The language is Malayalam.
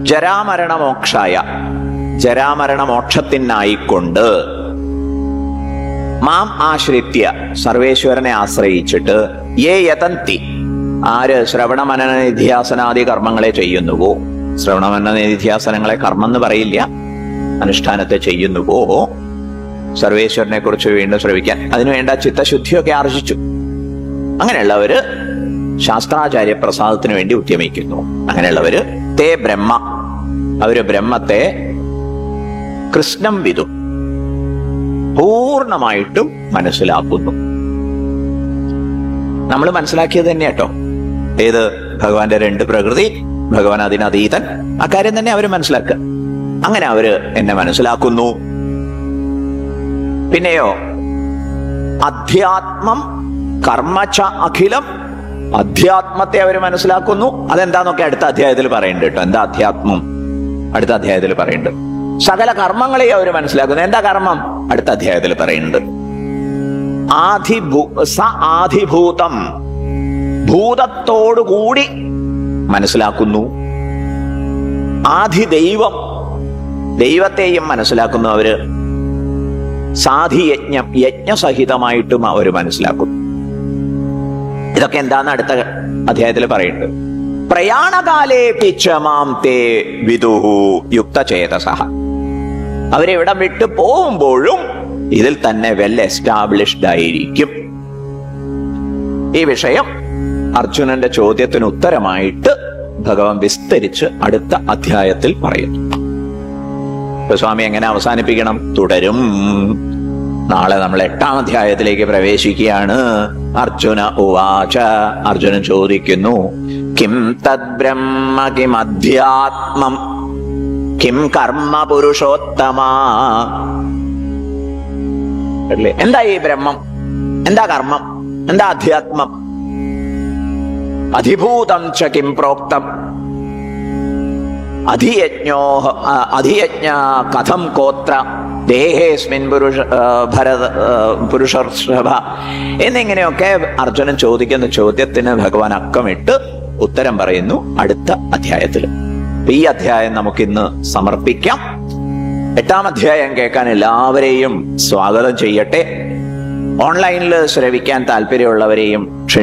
ജരാമരണമോക്ഷായ ജരാമരണമോക്ഷത്തിനായിക്കൊണ്ട് മാം ആശ്രിത്യ സർവേശ്വരനെ ആശ്രയിച്ചിട്ട് യേ യതന്തി ആര് ശ്രവണമനന നിധ്യാസനാദി കർമ്മങ്ങളെ ചെയ്യുന്നുവോ ശ്രവണമനന നിധ്യാസനങ്ങളെ കർമ്മം എന്ന് പറയില്ല അനുഷ്ഠാനത്തെ ചെയ്യുന്നുവോ സർവേശ്വരനെ കുറിച്ച് വീണ്ടും ശ്രവിക്കാൻ അതിനുവേണ്ട ചിത്തശുദ്ധിയൊക്കെ ആർജിച്ചു അങ്ങനെയുള്ളവര് ശാസ്ത്രാചാര്യ പ്രസാദത്തിന് വേണ്ടി ഉദ്യമിക്കുന്നു അങ്ങനെയുള്ളവര് തേ ബ്രഹ്മ അവര് ബ്രഹ്മത്തെ കൃഷ്ണം വിധു പൂർണ്ണമായിട്ടും മനസ്സിലാക്കുന്നു നമ്മൾ മനസ്സിലാക്കിയത് തന്നെ കേട്ടോ ഏത് ഭഗവാന്റെ രണ്ട് പ്രകൃതി ഭഗവാൻ അതിനതീതൻ അക്കാര്യം തന്നെ അവര് മനസ്സിലാക്കുക അങ്ങനെ അവര് എന്നെ മനസ്സിലാക്കുന്നു പിന്നെയോ അധ്യാത്മം കർമ്മച്ച അഖിലം അധ്യാത്മത്തെ അവർ മനസ്സിലാക്കുന്നു അതെന്താന്നൊക്കെ അടുത്ത അധ്യായത്തിൽ പറയുന്നുണ്ട് കേട്ടോ എന്താ അധ്യാത്മം അടുത്ത അധ്യായത്തിൽ പറയുന്നുണ്ട് സകല കർമ്മങ്ങളെയും അവർ മനസ്സിലാക്കുന്നു എന്താ കർമ്മം അടുത്ത അധ്യായത്തിൽ പറയുന്നുണ്ട് ആധിഭൂ സ ആധിഭൂതം ഭൂതത്തോടുകൂടി മനസ്സിലാക്കുന്നു ആധിദൈവം ദൈവത്തെയും മനസ്സിലാക്കുന്നു അവര് സാധിയജ്ഞം യജ്ഞസഹിതമായിട്ടും അവർ മനസ്സിലാക്കുന്നു ഇതൊക്കെ എന്താന്ന് അടുത്ത അധ്യായത്തിൽ പറയുന്നുണ്ട് പ്രയാണകാലേ പിച്ചമാം തേ വിദുഹു യുക്തചേതസഹ അവരിവിടം വിട്ട് പോകുമ്പോഴും ഇതിൽ തന്നെ വെൽ എസ്റ്റാബ്ലിഷ്ഡ് ആയിരിക്കും ഈ വിഷയം അർജുനന്റെ ചോദ്യത്തിന് ഉത്തരമായിട്ട് ഭഗവാൻ വിസ്തരിച്ച് അടുത്ത അധ്യായത്തിൽ പറയുന്നു ഇപ്പൊ സ്വാമി എങ്ങനെ അവസാനിപ്പിക്കണം തുടരും നാളെ നമ്മൾ എട്ടാം അധ്യായത്തിലേക്ക് പ്രവേശിക്കുകയാണ് അർജുന ഉവാച അർജുനൻ ചോദിക്കുന്നു കിം തദ് ബ്രഹ്മ കിം അധ്യാത്മം കിം കർമ്മ പുരുഷോത്തമാ അല്ലേ എന്താ ഈ ബ്രഹ്മം എന്താ കർമ്മം എന്താ അധ്യാത്മം അധിഭൂതം ച കിം പ്രോക്തം അധിയജ്ഞോ അ- അധിയജ്ഞ കഥം കോത്ര ദേഹേസ്മിൻ പുരുഷ ആ, ഭരത ആ, പുരുഷർഷഭ എന്നിങ്ങനെയൊക്കെ അർജുനൻ ചോദിക്കുന്ന ചോദ്യത്തിന് ഭഗവാൻ അക്കമിട്ട് ഉത്തരം പറയുന്നു അടുത്ത അധ്യായത്തിൽ അപ്പൊ ഈ അധ്യായം നമുക്കിന്ന് സമർപ്പിക്കാം എട്ടാം അധ്യായം കേൾക്കാൻ എല്ലാവരെയും സ്വാഗതം ചെയ്യട്ടെ ഓൺലൈനിൽ ശ്രവിക്കാൻ താല്പര്യമുള്ളവരെയും ക്ഷണിക്കുന്നു